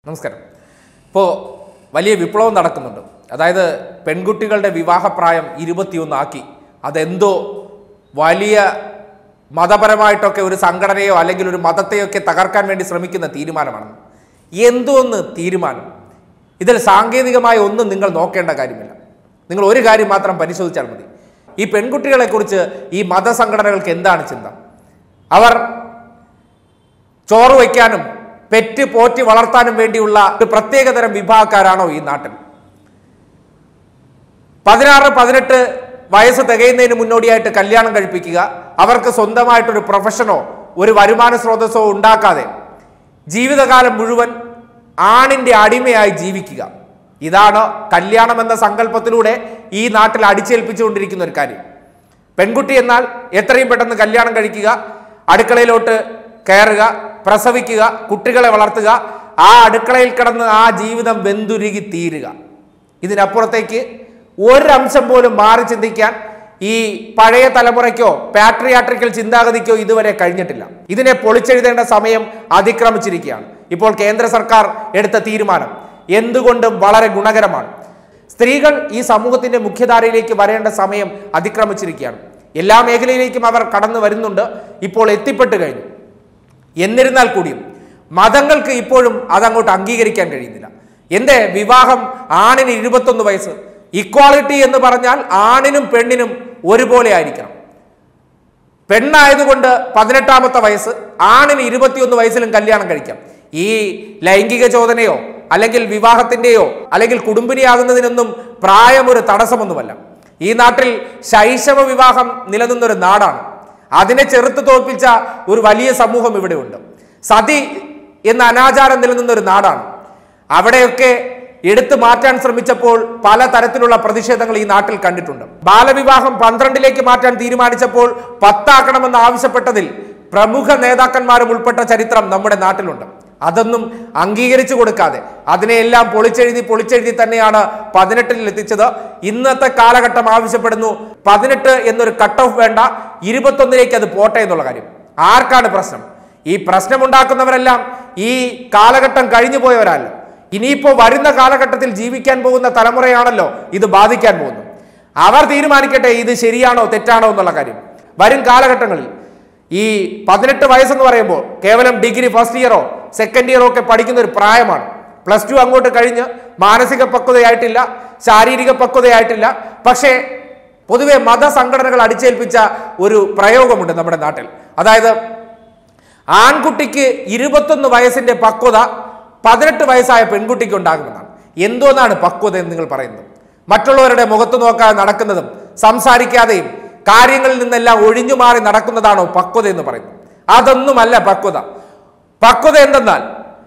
നമസ്കാരം ഇപ്പോൾ വലിയ വിപ്ലവം നടക്കുന്നുണ്ട് അതായത് പെൺകുട്ടികളുടെ വിവാഹപ്രായം ഇരുപത്തിയൊന്നാക്കി അതെന്തോ വലിയ മതപരമായിട്ടൊക്കെ ഒരു സംഘടനയോ അല്ലെങ്കിൽ ഒരു മതത്തെയൊക്കെ തകർക്കാൻ വേണ്ടി ശ്രമിക്കുന്ന തീരുമാനമാണ് എന്തോന്ന് തീരുമാനം ഇതിൽ സാങ്കേതികമായ ഒന്നും നിങ്ങൾ നോക്കേണ്ട കാര്യമില്ല നിങ്ങൾ ഒരു കാര്യം മാത്രം പരിശോധിച്ചാൽ മതി ഈ പെൺകുട്ടികളെക്കുറിച്ച് ഈ മതസംഘടനകൾക്ക് എന്താണ് ചിന്ത അവർ ചോറ് വയ്ക്കാനും പെറ്റ് പോറ്റി വളർത്താനും വേണ്ടിയുള്ള ഒരു പ്രത്യേകതരം വിഭാഗക്കാരാണോ ഈ നാട്ടിൽ പതിനാറ് പതിനെട്ട് വയസ്സ് തികയുന്നതിന് മുന്നോടിയായിട്ട് കല്യാണം കഴിപ്പിക്കുക അവർക്ക് സ്വന്തമായിട്ടൊരു പ്രൊഫഷനോ ഒരു വരുമാന സ്രോതസ്സോ ഉണ്ടാക്കാതെ ജീവിതകാലം മുഴുവൻ ആണിന്റെ അടിമയായി ജീവിക്കുക ഇതാണ് കല്യാണം എന്ന സങ്കല്പത്തിലൂടെ ഈ നാട്ടിൽ അടിച്ചേൽപ്പിച്ചുകൊണ്ടിരിക്കുന്ന ഒരു കാര്യം പെൺകുട്ടി എന്നാൽ എത്രയും പെട്ടെന്ന് കല്യാണം കഴിക്കുക അടുക്കളയിലോട്ട് കയറുക പ്രസവിക്കുക കുട്ടികളെ വളർത്തുക ആ അടുക്കളയിൽ കിടന്ന് ആ ജീവിതം വെന്തുരുകി തീരുക ഇതിനപ്പുറത്തേക്ക് ഒരംശം പോലും മാറി ചിന്തിക്കാൻ ഈ പഴയ തലമുറയ്ക്കോ പാട്രിയാട്രിക്കൽ ചിന്താഗതിക്കോ ഇതുവരെ കഴിഞ്ഞിട്ടില്ല ഇതിനെ പൊളിച്ചെഴുതേണ്ട സമയം അതിക്രമിച്ചിരിക്കുകയാണ് ഇപ്പോൾ കേന്ദ്ര സർക്കാർ എടുത്ത തീരുമാനം എന്തുകൊണ്ടും വളരെ ഗുണകരമാണ് സ്ത്രീകൾ ഈ സമൂഹത്തിന്റെ മുഖ്യധാരയിലേക്ക് വരേണ്ട സമയം അതിക്രമിച്ചിരിക്കുകയാണ് എല്ലാ മേഖലയിലേക്കും അവർ കടന്നു വരുന്നുണ്ട് ഇപ്പോൾ എത്തിപ്പെട്ടു കഴിഞ്ഞു എന്നിരുന്നാൽ കൂടിയും മതങ്ങൾക്ക് ഇപ്പോഴും അതങ്ങോട്ട് അംഗീകരിക്കാൻ കഴിയുന്നില്ല എന്റെ വിവാഹം ആണിന് ഇരുപത്തൊന്ന് വയസ്സ് ഇക്വാളിറ്റി എന്ന് പറഞ്ഞാൽ ആണിനും പെണ്ണിനും ഒരുപോലെ ആയിരിക്കണം പെണ്ണായതുകൊണ്ട് പതിനെട്ടാമത്തെ വയസ്സ് ആണിന് ഇരുപത്തിയൊന്ന് വയസ്സിലും കല്യാണം കഴിക്കാം ഈ ലൈംഗിക ചോദനയോ അല്ലെങ്കിൽ വിവാഹത്തിന്റെയോ അല്ലെങ്കിൽ കുടുംബിനിയാകുന്നതിനൊന്നും പ്രായം ഒരു തടസ്സമൊന്നുമല്ല ഈ നാട്ടിൽ ശൈശവ വിവാഹം നിലനിന്നൊരു നാടാണ് അതിനെ ചെറുത്ത് തോൽപ്പിച്ച ഒരു വലിയ സമൂഹം ഇവിടെ ഉണ്ട് സതി എന്ന അനാചാരം നിലനിന്ന ഒരു നാടാണ് അവിടെയൊക്കെ എടുത്തു മാറ്റാൻ ശ്രമിച്ചപ്പോൾ പല തരത്തിലുള്ള പ്രതിഷേധങ്ങൾ ഈ നാട്ടിൽ കണ്ടിട്ടുണ്ട് ബാലവിവാഹം പന്ത്രണ്ടിലേക്ക് മാറ്റാൻ തീരുമാനിച്ചപ്പോൾ പത്താക്കണമെന്ന് ആവശ്യപ്പെട്ടതിൽ പ്രമുഖ നേതാക്കന്മാരും ഉൾപ്പെട്ട ചരിത്രം നമ്മുടെ നാട്ടിലുണ്ട് അതൊന്നും അംഗീകരിച്ചു കൊടുക്കാതെ അതിനെയെല്ലാം പൊളിച്ചെഴുതി പൊളിച്ചെഴുതി തന്നെയാണ് പതിനെട്ടിൽ എത്തിച്ചത് ഇന്നത്തെ കാലഘട്ടം ആവശ്യപ്പെടുന്നു പതിനെട്ട് എന്നൊരു കട്ട് ഓഫ് വേണ്ട ഇരുപത്തൊന്നിലേക്ക് അത് പോട്ടെ എന്നുള്ള കാര്യം ആർക്കാണ് പ്രശ്നം ഈ പ്രശ്നമുണ്ടാക്കുന്നവരെല്ലാം ഈ കാലഘട്ടം കഴിഞ്ഞു പോയവരല്ല ഇനിയിപ്പോ വരുന്ന കാലഘട്ടത്തിൽ ജീവിക്കാൻ പോകുന്ന തലമുറയാണല്ലോ ഇത് ബാധിക്കാൻ പോകുന്നത് അവർ തീരുമാനിക്കട്ടെ ഇത് ശരിയാണോ തെറ്റാണോ എന്നുള്ള കാര്യം വരും കാലഘട്ടങ്ങളിൽ ഈ പതിനെട്ട് വയസ്സെന്ന് പറയുമ്പോൾ കേവലം ഡിഗ്രി ഫസ്റ്റ് ഇയറോ സെക്കൻഡ് ഇയറോ ഒക്കെ പഠിക്കുന്ന ഒരു പ്രായമാണ് പ്ലസ് ടു അങ്ങോട്ട് കഴിഞ്ഞ് മാനസിക പക്വതയായിട്ടില്ല ശാരീരിക പക്വതയായിട്ടില്ല പക്ഷേ പൊതുവെ മതസംഘടനകൾ അടിച്ചേൽപ്പിച്ച ഒരു പ്രയോഗമുണ്ട് നമ്മുടെ നാട്ടിൽ അതായത് ആൺകുട്ടിക്ക് ഇരുപത്തൊന്ന് വയസ്സിന്റെ പക്വത പതിനെട്ട് വയസ്സായ പെൺകുട്ടിക്ക് ഉണ്ടാകുമെന്നാണ് എന്തോന്നാണ് പക്വത എന്ന് നിങ്ങൾ പറയുന്നത് മറ്റുള്ളവരുടെ മുഖത്ത് നോക്കാതെ നടക്കുന്നതും സംസാരിക്കാതെയും കാര്യങ്ങളിൽ നിന്നെല്ലാം ഒഴിഞ്ഞു മാറി നടക്കുന്നതാണോ പക്വത എന്ന് പറയുന്നത് അതൊന്നുമല്ല പക്വത പക്വത എന്തെന്നാൽ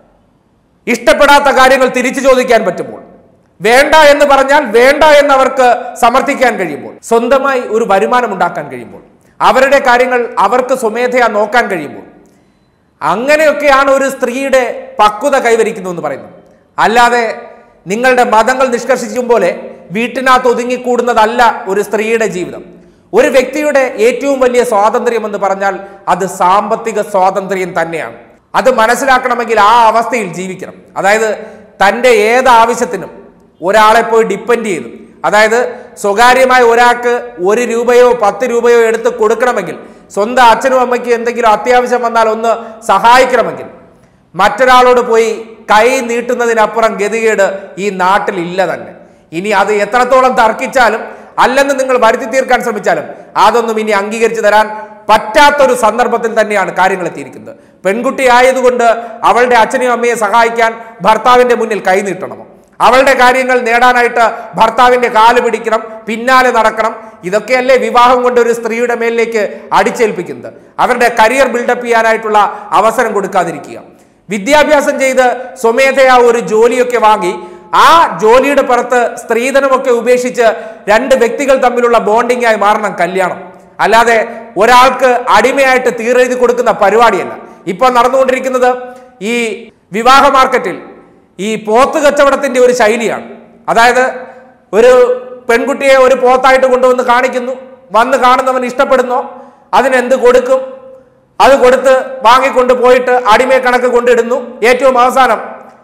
ഇഷ്ടപ്പെടാത്ത കാര്യങ്ങൾ തിരിച്ചു ചോദിക്കാൻ പറ്റുമ്പോൾ വേണ്ട എന്ന് പറഞ്ഞാൽ വേണ്ട എന്ന് അവർക്ക് സമർത്ഥിക്കാൻ കഴിയുമ്പോൾ സ്വന്തമായി ഒരു വരുമാനം ഉണ്ടാക്കാൻ കഴിയുമ്പോൾ അവരുടെ കാര്യങ്ങൾ അവർക്ക് സ്വമേധയാ നോക്കാൻ കഴിയുമ്പോൾ അങ്ങനെയൊക്കെയാണ് ഒരു സ്ത്രീയുടെ പക്വത കൈവരിക്കുന്നു എന്ന് പറയുന്നത് അല്ലാതെ നിങ്ങളുടെ മതങ്ങൾ നിഷ്കർഷിക്കും പോലെ വീട്ടിനകത്ത് ഒതുങ്ങിക്കൂടുന്നതല്ല ഒരു സ്ത്രീയുടെ ജീവിതം ഒരു വ്യക്തിയുടെ ഏറ്റവും വലിയ സ്വാതന്ത്ര്യം എന്ന് പറഞ്ഞാൽ അത് സാമ്പത്തിക സ്വാതന്ത്ര്യം തന്നെയാണ് അത് മനസ്സിലാക്കണമെങ്കിൽ ആ അവസ്ഥയിൽ ജീവിക്കണം അതായത് തൻ്റെ ഏത് ആവശ്യത്തിനും ഒരാളെ പോയി ഡിപ്പെൻഡ് ചെയ്തു അതായത് സ്വകാര്യമായ ഒരാൾക്ക് ഒരു രൂപയോ പത്ത് രൂപയോ എടുത്ത് കൊടുക്കണമെങ്കിൽ സ്വന്തം അച്ഛനും അമ്മയ്ക്കും എന്തെങ്കിലും അത്യാവശ്യം വന്നാൽ ഒന്ന് സഹായിക്കണമെങ്കിൽ മറ്റൊരാളോട് പോയി കൈ നീട്ടുന്നതിനപ്പുറം ഗതികേട് ഈ നാട്ടിൽ ഇല്ല തന്നെ ഇനി അത് എത്രത്തോളം തർക്കിച്ചാലും അല്ലെന്ന് നിങ്ങൾ വരുത്തി തീർക്കാൻ ശ്രമിച്ചാലും അതൊന്നും ഇനി അംഗീകരിച്ചു തരാൻ പറ്റാത്തൊരു സന്ദർഭത്തിൽ തന്നെയാണ് കാര്യങ്ങൾ എത്തിയിരിക്കുന്നത് പെൺകുട്ടി ആയതുകൊണ്ട് അവളുടെ അച്ഛനെയും അമ്മയെ സഹായിക്കാൻ ഭർത്താവിന്റെ മുന്നിൽ കൈ നീട്ടണമോ അവളുടെ കാര്യങ്ങൾ നേടാനായിട്ട് ഭർത്താവിന്റെ കാല് പിടിക്കണം പിന്നാലെ നടക്കണം ഇതൊക്കെയല്ലേ വിവാഹം കൊണ്ട് ഒരു സ്ത്രീയുടെ മേലിലേക്ക് അടിച്ചേൽപ്പിക്കുന്നത് അവരുടെ കരിയർ ബിൽഡപ്പ് ചെയ്യാനായിട്ടുള്ള അവസരം കൊടുക്കാതിരിക്കുക വിദ്യാഭ്യാസം ചെയ്ത് സ്വമേധയാ ഒരു ജോലിയൊക്കെ വാങ്ങി ആ ജോലിയുടെ പുറത്ത് സ്ത്രീധനമൊക്കെ ഉപേക്ഷിച്ച് രണ്ട് വ്യക്തികൾ തമ്മിലുള്ള ബോണ്ടിങ് ആയി മാറണം കല്യാണം അല്ലാതെ ഒരാൾക്ക് അടിമയായിട്ട് തീരെഴുതി കൊടുക്കുന്ന പരിപാടിയല്ല ഇപ്പൊ നടന്നുകൊണ്ടിരിക്കുന്നത് ഈ വിവാഹ മാർക്കറ്റിൽ ഈ പോത്ത് കച്ചവടത്തിന്റെ ഒരു ശൈലിയാണ് അതായത് ഒരു പെൺകുട്ടിയെ ഒരു പോത്തായിട്ട് കൊണ്ടുവന്ന് കാണിക്കുന്നു വന്ന് കാണുന്നവൻ ഇഷ്ടപ്പെടുന്നോ അതിനെന്ത് കൊടുക്കും അത് കൊടുത്ത് വാങ്ങിക്കൊണ്ട് പോയിട്ട് അടിമയെ കണക്ക് കൊണ്ടിടുന്നു ഏറ്റവും അവസാനം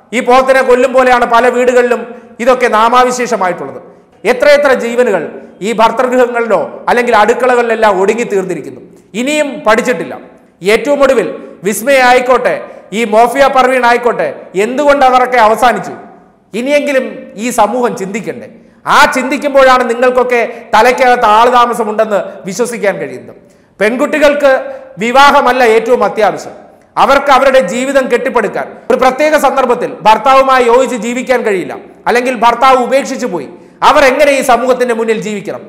ഈ പോത്തിനെ കൊല്ലും പോലെയാണ് പല വീടുകളിലും ഇതൊക്കെ നാമാവിശേഷമായിട്ടുള്ളത് എത്രയെത്ര ജീവനുകൾ ഈ ഭർത്തൃഗൃഹങ്ങളിലോ അല്ലെങ്കിൽ അടുക്കളകളിലെല്ലാം ഒടുങ്ങി തീർന്നിരിക്കുന്നു ഇനിയും പഠിച്ചിട്ടില്ല ഏറ്റവും ഒടുവിൽ വിസ്മയ ആയിക്കോട്ടെ ഈ മോഫിയ പർവീൺ ആയിക്കോട്ടെ എന്തുകൊണ്ട് അവരൊക്കെ അവസാനിച്ചു ഇനിയെങ്കിലും ഈ സമൂഹം ചിന്തിക്കണ്ടേ ആ ചിന്തിക്കുമ്പോഴാണ് നിങ്ങൾക്കൊക്കെ തലയ്ക്കകത്ത് ആളുതാമസമുണ്ടെന്ന് വിശ്വസിക്കാൻ കഴിയുന്നത് പെൺകുട്ടികൾക്ക് വിവാഹമല്ല ഏറ്റവും അത്യാവശ്യം അവർക്ക് അവരുടെ ജീവിതം കെട്ടിപ്പടുക്കാൻ ഒരു പ്രത്യേക സന്ദർഭത്തിൽ ഭർത്താവുമായി യോജിച്ച് ജീവിക്കാൻ കഴിയില്ല അല്ലെങ്കിൽ ഭർത്താവ് ഉപേക്ഷിച്ചു പോയി അവർ എങ്ങനെ ഈ സമൂഹത്തിന്റെ മുന്നിൽ ജീവിക്കണം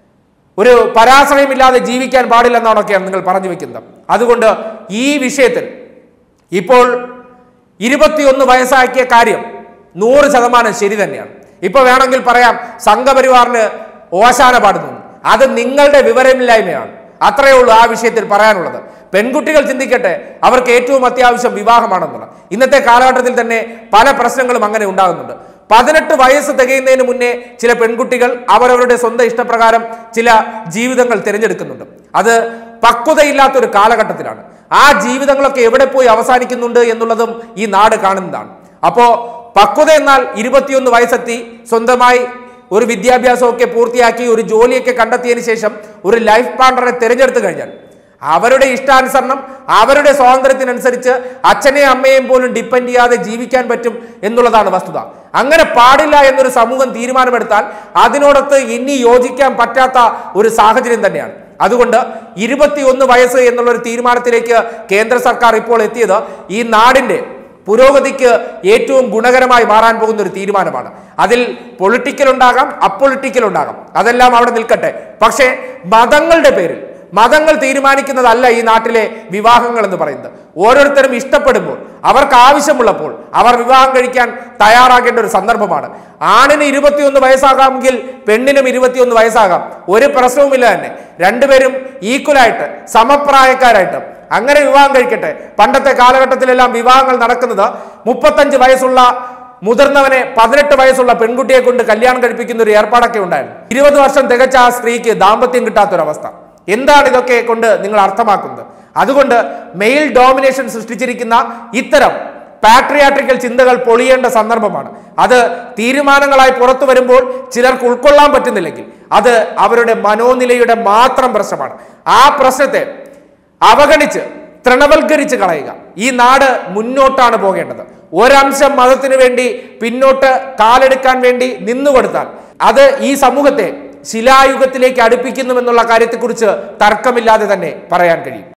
ഒരു പരാശ്രയമില്ലാതെ ജീവിക്കാൻ പാടില്ലെന്നാണൊക്കെയാണ് നിങ്ങൾ പറഞ്ഞു വെക്കുന്നത് അതുകൊണ്ട് ഈ വിഷയത്തിൽ ഇപ്പോൾ ഇരുപത്തിയൊന്ന് വയസ്സാക്കിയ കാര്യം നൂറ് ശതമാനം ശരി തന്നെയാണ് ഇപ്പൊ വേണമെങ്കിൽ പറയാം സംഘപരിവാറിന് ഓശാന പാടുന്നു അത് നിങ്ങളുടെ വിവരമില്ലായ്മയാണ് അത്രയേ ഉള്ളൂ ആ വിഷയത്തിൽ പറയാനുള്ളത് പെൺകുട്ടികൾ ചിന്തിക്കട്ടെ അവർക്ക് ഏറ്റവും അത്യാവശ്യം വിവാഹമാണെന്നുള്ളത് ഇന്നത്തെ കാലഘട്ടത്തിൽ തന്നെ പല പ്രശ്നങ്ങളും അങ്ങനെ ഉണ്ടാകുന്നുണ്ട് പതിനെട്ട് വയസ്സ് തികയുന്നതിന് മുന്നേ ചില പെൺകുട്ടികൾ അവരവരുടെ സ്വന്തം ഇഷ്ടപ്രകാരം ചില ജീവിതങ്ങൾ തിരഞ്ഞെടുക്കുന്നുണ്ട് അത് പക്വതയില്ലാത്ത ഒരു കാലഘട്ടത്തിലാണ് ആ ജീവിതങ്ങളൊക്കെ എവിടെ പോയി അവസാനിക്കുന്നുണ്ട് എന്നുള്ളതും ഈ നാട് കാണുന്നതാണ് അപ്പോ പക്വത എന്നാൽ ഇരുപത്തിയൊന്ന് വയസ്സെത്തി സ്വന്തമായി ഒരു വിദ്യാഭ്യാസമൊക്കെ പൂർത്തിയാക്കി ഒരു ജോലിയൊക്കെ കണ്ടെത്തിയതിന് ശേഷം ഒരു ലൈഫ് പാർട്ണറെ തിരഞ്ഞെടുത്തു കഴിഞ്ഞാൽ അവരുടെ ഇഷ്ടാനുസരണം അവരുടെ സ്വാതന്ത്ര്യത്തിനനുസരിച്ച് അച്ഛനെയും അമ്മയെയും പോലും ഡിപ്പെൻഡ് ചെയ്യാതെ ജീവിക്കാൻ പറ്റും എന്നുള്ളതാണ് വസ്തുത അങ്ങനെ പാടില്ല എന്നൊരു സമൂഹം തീരുമാനമെടുത്താൽ അതിനോടൊത്ത് ഇനി യോജിക്കാൻ പറ്റാത്ത ഒരു സാഹചര്യം തന്നെയാണ് അതുകൊണ്ട് ഇരുപത്തിയൊന്ന് വയസ്സ് എന്നുള്ള ഒരു തീരുമാനത്തിലേക്ക് കേന്ദ്ര സർക്കാർ ഇപ്പോൾ എത്തിയത് ഈ നാടിന്റെ പുരോഗതിക്ക് ഏറ്റവും ഗുണകരമായി മാറാൻ പോകുന്ന ഒരു തീരുമാനമാണ് അതിൽ പൊളിറ്റിക്കൽ ഉണ്ടാകാം അപ്പൊളിറ്റിക്കൽ ഉണ്ടാകാം അതെല്ലാം അവിടെ നിൽക്കട്ടെ പക്ഷേ മതങ്ങളുടെ പേരിൽ മതങ്ങൾ തീരുമാനിക്കുന്നതല്ല ഈ നാട്ടിലെ വിവാഹങ്ങൾ എന്ന് പറയുന്നത് ഓരോരുത്തരും ഇഷ്ടപ്പെടുമ്പോൾ അവർക്ക് ആവശ്യമുള്ളപ്പോൾ അവർ വിവാഹം കഴിക്കാൻ തയ്യാറാകേണ്ട ഒരു സന്ദർഭമാണ് ആണിന് ഇരുപത്തിയൊന്ന് വയസ്സാകാമെങ്കിൽ പെണ്ണിനും ഇരുപത്തിയൊന്ന് വയസ്സാകാം ഒരു പ്രശ്നവുമില്ല തന്നെ രണ്ടുപേരും ഈക്വലായിട്ട് സമപ്രായക്കാരായിട്ട് അങ്ങനെ വിവാഹം കഴിക്കട്ടെ പണ്ടത്തെ കാലഘട്ടത്തിലെല്ലാം വിവാഹങ്ങൾ നടക്കുന്നത് മുപ്പത്തഞ്ച് വയസ്സുള്ള മുതിർന്നവനെ പതിനെട്ട് വയസ്സുള്ള പെൺകുട്ടിയെ കൊണ്ട് കല്യാണം കഴിപ്പിക്കുന്ന ഒരു ഏർപ്പാടൊക്കെ ഉണ്ടായിരുന്നു ഇരുപത് വർഷം തികച്ച ആ സ്ത്രീക്ക് ദാമ്പത്യം കിട്ടാത്തൊരവസ്ഥ എന്താണ് ഇതൊക്കെ കൊണ്ട് നിങ്ങൾ അർത്ഥമാക്കുന്നത് അതുകൊണ്ട് മെയിൽ ഡോമിനേഷൻ സൃഷ്ടിച്ചിരിക്കുന്ന ഇത്തരം പാട്രിയാട്രിക്കൽ ചിന്തകൾ പൊളിയേണ്ട സന്ദർഭമാണ് അത് തീരുമാനങ്ങളായി പുറത്തു വരുമ്പോൾ ചിലർക്ക് ഉൾക്കൊള്ളാൻ പറ്റുന്നില്ലെങ്കിൽ അത് അവരുടെ മനോനിലയുടെ മാത്രം പ്രശ്നമാണ് ആ പ്രശ്നത്തെ അവഗണിച്ച് തൃണവൽക്കരിച്ച് കളയുക ഈ നാട് മുന്നോട്ടാണ് പോകേണ്ടത് ഒരംശം മതത്തിന് വേണ്ടി പിന്നോട്ട് കാലെടുക്കാൻ വേണ്ടി നിന്നുകൊടുത്താൽ അത് ഈ സമൂഹത്തെ ശിലായുഗത്തിലേക്ക് അടുപ്പിക്കുന്നുവെന്നുള്ള കാര്യത്തെക്കുറിച്ച് തർക്കമില്ലാതെ തന്നെ പറയാൻ കഴിയും